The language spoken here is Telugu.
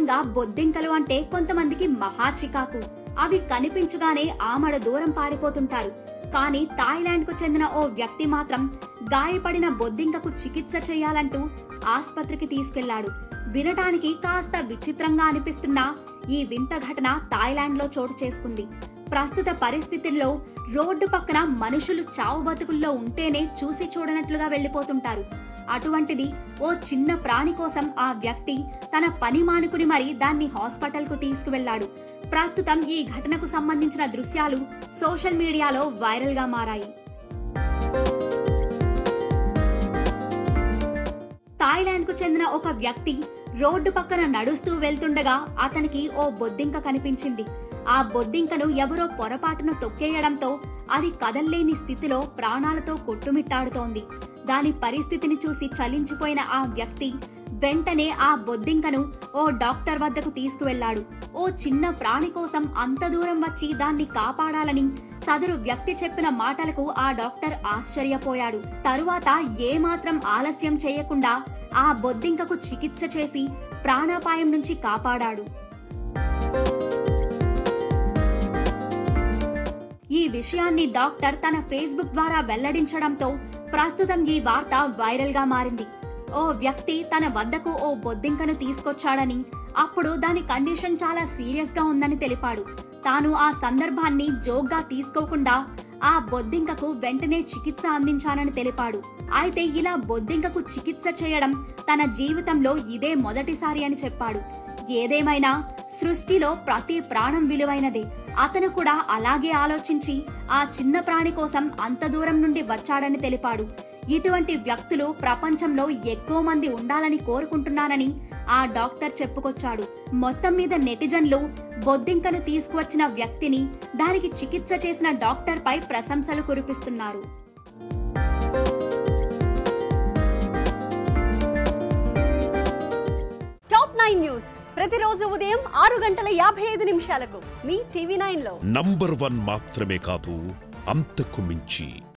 ముఖ్యంగా బొద్దింకలు అంటే కొంతమందికి మహా చికాకు అవి కనిపించగానే ఆమడ దూరం పారిపోతుంటారు కానీ థాయిలాండ్ కు చెందిన ఓ వ్యక్తి మాత్రం గాయపడిన బొద్దింకకు చికిత్స చేయాలంటూ ఆస్పత్రికి తీసుకెళ్లాడు వినటానికి కాస్త విచిత్రంగా అనిపిస్తున్నా ఈ వింత ఘటన థాయిలాండ్ లో చోటు చేసుకుంది ప్రస్తుత పరిస్థితుల్లో రోడ్డు పక్కన మనుషులు చావు బతుకుల్లో ఉంటేనే చూసి చూడనట్లుగా వెళ్లిపోతుంటారు అటువంటిది ఓ చిన్న ప్రాణి కోసం ఆ వ్యక్తి తన పని మానుకుని మరి దాన్ని హాస్పిటల్ కు తీసుకువెళ్లాడు ప్రస్తుతం ఈ ఘటనకు సంబంధించిన దృశ్యాలు సోషల్ మీడియాలో వైరల్ గా మారాయి థాయిలాండ్ కు చెందిన ఒక వ్యక్తి రోడ్డు పక్కన నడుస్తూ వెళ్తుండగా అతనికి ఓ బొద్దింక కనిపించింది ఆ బొద్దింకను ఎవరో పొరపాటును తొక్కేయడంతో అది కదల్లేని స్థితిలో ప్రాణాలతో కొట్టుమిట్టాడుతోంది దాని పరిస్థితిని చూసి చలించిపోయిన ఆ వ్యక్తి వెంటనే ఆ బొద్దింకను ఓ డాక్టర్ వద్దకు తీసుకువెళ్లాడు ఓ చిన్న ప్రాణి కోసం అంత దూరం వచ్చి దాన్ని కాపాడాలని సదరు వ్యక్తి చెప్పిన మాటలకు ఆ డాక్టర్ ఆశ్చర్యపోయాడు తరువాత ఏమాత్రం ఆలస్యం చేయకుండా ఆ బొద్దింకకు చికిత్స చేసి ప్రాణాపాయం నుంచి కాపాడాడు ఈ విషయాన్ని డాక్టర్ తన ఫేస్బుక్ ద్వారా వెల్లడించడంతో ప్రస్తుతం ఈ వార్త వైరల్ గా మారింది ఓ వ్యక్తి తన వద్దకు ఓ బొద్దింకను తీసుకొచ్చాడని అప్పుడు దాని కండిషన్ చాలా సీరియస్ గా ఉందని తెలిపాడు తాను ఆ సందర్భాన్ని జోక్గా తీసుకోకుండా ఆ బొద్దింకకు వెంటనే చికిత్స అందించానని తెలిపాడు అయితే ఇలా బొద్దింకకు చికిత్స చేయడం తన జీవితంలో ఇదే మొదటిసారి అని చెప్పాడు ఏదేమైనా సృష్టిలో ప్రతి ప్రాణం విలువైనదే అతను కూడా అలాగే ఆలోచించి ఆ చిన్న ప్రాణి కోసం అంత దూరం నుండి వచ్చాడని తెలిపాడు ఇటువంటి వ్యక్తులు ప్రపంచంలో ఎక్కువ మంది ఉండాలని కోరుకుంటున్నానని ఆ డాక్టర్ చెప్పుకొచ్చాడు మొత్తం మీద నెటిజన్లు బొద్దింకను తీసుకువచ్చిన వ్యక్తిని దానికి చికిత్స చేసిన డాక్టర్ పై ప్రశంసలు కురిపిస్తున్నారు టాప్ నైన్ న్యూస్ ప్రతిరోజు ఉదయం ఆరు గంటల యాభై ఐదు నిమిషాలకు మీ టీవీ నైన్ లో నంబర్ వన్ మాత్రమే కాదు అంతకు మించి